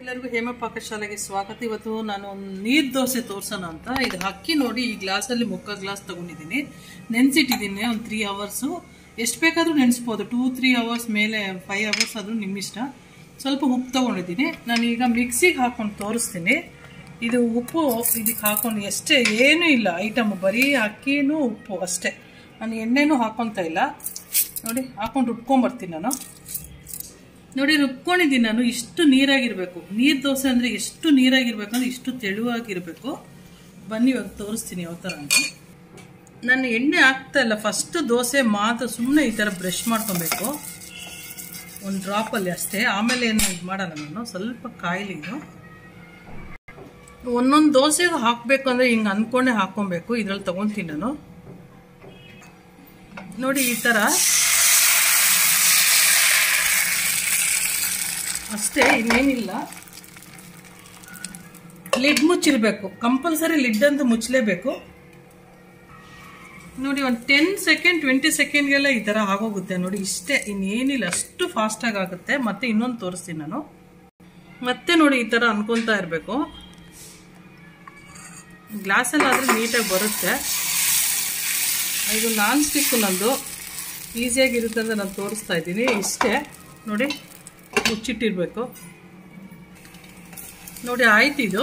ಎಲ್ಲರಿಗೂ ಹೇಮ ಪಾಕಶಾಲೆಗೆ ಸ್ವಾಗತ ಇವತ್ತು ನಾನು ಒಂದು ನೀರ್ ದೋಸೆ ತೋರ್ಸೋಣ ಅಂತ ಇದು ಅಕ್ಕಿ ನೋಡಿ ಈ ಗ್ಲಾಸಲ್ಲಿ ಮುಕ್ಕ ಗ್ಲಾಸ್ ತಗೊಂಡಿದ್ದೀನಿ ನೆನೆಸಿಟ್ಟಿದ್ದೀನಿ ಒಂದು ತ್ರೀ ಅವರ್ಸು ಎಷ್ಟು ಬೇಕಾದರೂ ನೆನೆಸ್ಬೋದು ಟೂ ತ್ರೀ ಅವರ್ಸ್ ಮೇಲೆ ಫೈವ್ ಅವರ್ಸ್ ಆದರೂ ನಿಮ್ಮಿಷ್ಟ ಸ್ವಲ್ಪ ಉಪ್ಪು ತಗೊಂಡಿದ್ದೀನಿ ನಾನು ಈಗ ಮಿಕ್ಸಿಗೆ ಹಾಕೊಂಡು ತೋರಿಸ್ತೀನಿ ಇದು ಉಪ್ಪು ಇದಕ್ಕೆ ಹಾಕೊಂಡು ಎಷ್ಟೇ ಏನೂ ಇಲ್ಲ ಐಟಮ್ ಬರೀ ಅಕ್ಕಿನೂ ಉಪ್ಪು ಅಷ್ಟೇ ನಾನು ಎಣ್ಣೆನೂ ಹಾಕೊತಾ ಇಲ್ಲ ನೋಡಿ ಹಾಕೊಂಡು ರುಬ್ಕೊಂಬರ್ತೀನಿ ನಾನು ನೋಡಿ ರುಬ್ಕೊಂಡಿದ್ದೀನಿ ನಾನು ಇಷ್ಟು ನೀರಾಗಿರ್ಬೇಕು ನೀರು ದೋಸೆ ಅಂದರೆ ಎಷ್ಟು ನೀರಾಗಿರ್ಬೇಕು ಅಂದ್ರೆ ಇಷ್ಟು ತೆಳುವಾಗಿರ್ಬೇಕು ಬನ್ನಿ ಇವಾಗ ತೋರಿಸ್ತೀನಿ ಯಾವ ಥರ ಅಂತ ನಾನು ಎಣ್ಣೆ ಹಾಕ್ತಾ ಇಲ್ಲ ಫಸ್ಟ್ ದೋಸೆ ಮಾತ್ರ ಸುಮ್ಮನೆ ಈ ಥರ ಬ್ರಷ್ ಮಾಡ್ಕೊಬೇಕು ಒಂದು ಡ್ರಾಪಲ್ಲಿ ಅಷ್ಟೇ ಆಮೇಲೆ ಏನು ಇದು ಮಾಡೋಣ ನಾನು ಸ್ವಲ್ಪ ಕಾಯಿಲೆ ಇದು ಒಂದೊಂದು ದೋಸೆಗೆ ಹಾಕಬೇಕು ಅಂದರೆ ಹಿಂಗೆ ಅಂದ್ಕೊಂಡೆ ಹಾಕ್ಕೊಬೇಕು ಇದ್ರಲ್ಲಿ ತೊಗೊತೀನಿ ನಾನು ನೋಡಿ ಈ ಥರ ಅಷ್ಟೇ ಇನ್ನೇನಿಲ್ಲ ಲಿಡ್ ಮುಚ್ಚಿರಬೇಕು ಕಂಪಲ್ಸರಿ ಲಿಡ್ ಅಂತ ಮುಚ್ಚಲೇಬೇಕು ನೋಡಿ ಒಂದು ಟೆನ್ ಸೆಕೆಂಡ್ ಟ್ವೆಂಟಿ ಸೆಕೆಂಡ್ಗೆಲ್ಲ ಈ ಥರ ಆಗೋಗುತ್ತೆ ನೋಡಿ ಇಷ್ಟೇ ಇನ್ನೇನಿಲ್ಲ ಅಷ್ಟು ಫಾಸ್ಟಾಗಿ ಆಗುತ್ತೆ ಮತ್ತೆ ಇನ್ನೊಂದು ತೋರಿಸ್ತೀನಿ ನಾನು ಮತ್ತೆ ನೋಡಿ ಈ ಥರ ಅನ್ಕೊತಾ ಇರಬೇಕು ಗ್ಲಾಸಲ್ಲಾದರೆ ನೀಟಾಗಿ ಬರುತ್ತೆ ಇದು ನಾನ್ ಸ್ಟಿಕ್ ನಂದು ಈಸಿಯಾಗಿರುತ್ತೆ ಅಂತ ನಾನು ತೋರಿಸ್ತಾ ಇದ್ದೀನಿ ಇಷ್ಟೇ ನೋಡಿ ಮುಚ್ಚಿಟ್ಟಿರ್ಬೇಕು ನೋಡಿ ಆಯ್ತು ಇದು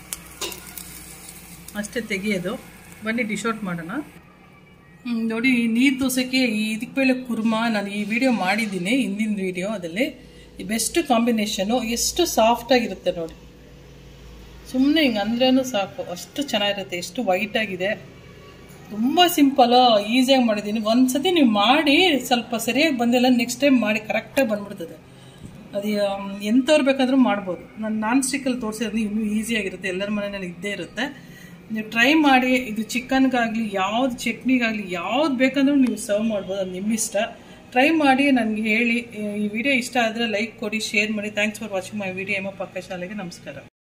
ಅಷ್ಟೇ ತೆಗಿಯೋದು ಬನ್ನಿ ಡಿಶ್ ಔಟ್ ಮಾಡೋಣ ನೋಡಿ ನೀರು ದೋಸೆಗೆ ಇದಕ್ಕೆ ಬೇಳೆ ಕುರ್ಮಾ ನಾನು ಈ ವಿಡಿಯೋ ಮಾಡಿದ್ದೀನಿ ಹಿಂದಿನ ವಿಡಿಯೋ ಅದರಲ್ಲಿ ಬೆಸ್ಟ್ ಕಾಂಬಿನೇಷನು ಎಷ್ಟು ಸಾಫ್ಟಾಗಿರುತ್ತೆ ನೋಡಿ ಸುಮ್ಮನೆ ಹಿಂಗೆ ಅಂದ್ರೂ ಸಾಕು ಅಷ್ಟು ಚೆನ್ನಾಗಿರುತ್ತೆ ಎಷ್ಟು ವೈಟಾಗಿದೆ ತುಂಬ ಸಿಂಪಲು ಈಸಿಯಾಗಿ ಮಾಡಿದ್ದೀನಿ ಒಂದು ಸತಿ ನೀವು ಮಾಡಿ ಸ್ವಲ್ಪ ಸರಿಯಾಗಿ ಬಂದಿಲ್ಲ ನೆಕ್ಸ್ಟ್ ಟೈಮ್ ಮಾಡಿ ಕರೆಕ್ಟಾಗಿ ಬಂದ್ಬಿಡ್ತದೆ ಅದು ಎಂಥವ್ರು ಬೇಕಾದರೂ ಮಾಡ್ಬೋದು ನಾನು ನಾನ್ ಸ್ಟಿಕ್ಕಲ್ಲಿ ತೋರಿಸಿದ್ರೆ ಇನ್ನೂ ಈಸಿಯಾಗಿರುತ್ತೆ ಎಲ್ಲರ ಮನೆಯಲ್ಲಿ ಇದ್ದೇ ಇರುತ್ತೆ ನೀವು ಟ್ರೈ ಮಾಡಿ ಇದು ಚಿಕನ್ಗಾಗಲಿ ಯಾವ್ದು ಚಟ್ನಿಗಾಗಲಿ ಯಾವ್ದು ಬೇಕಂದ್ರೂ ನೀವು ಸರ್ವ್ ಮಾಡ್ಬೋದು ಅದು ನಿಮ್ಮಿಷ್ಟ ಟ್ರೈ ಮಾಡಿ ನನಗೆ ಹೇಳಿ ಈ ವಿಡಿಯೋ ಇಷ್ಟ ಆದರೆ ಲೈಕ್ ಕೊಡಿ ಶೇರ್ ಮಾಡಿ thanks for watching my video ಎಮ್ಮ ಪಕ್ಕ ಶಾಲೆಗೆ ನಮಸ್ಕಾರ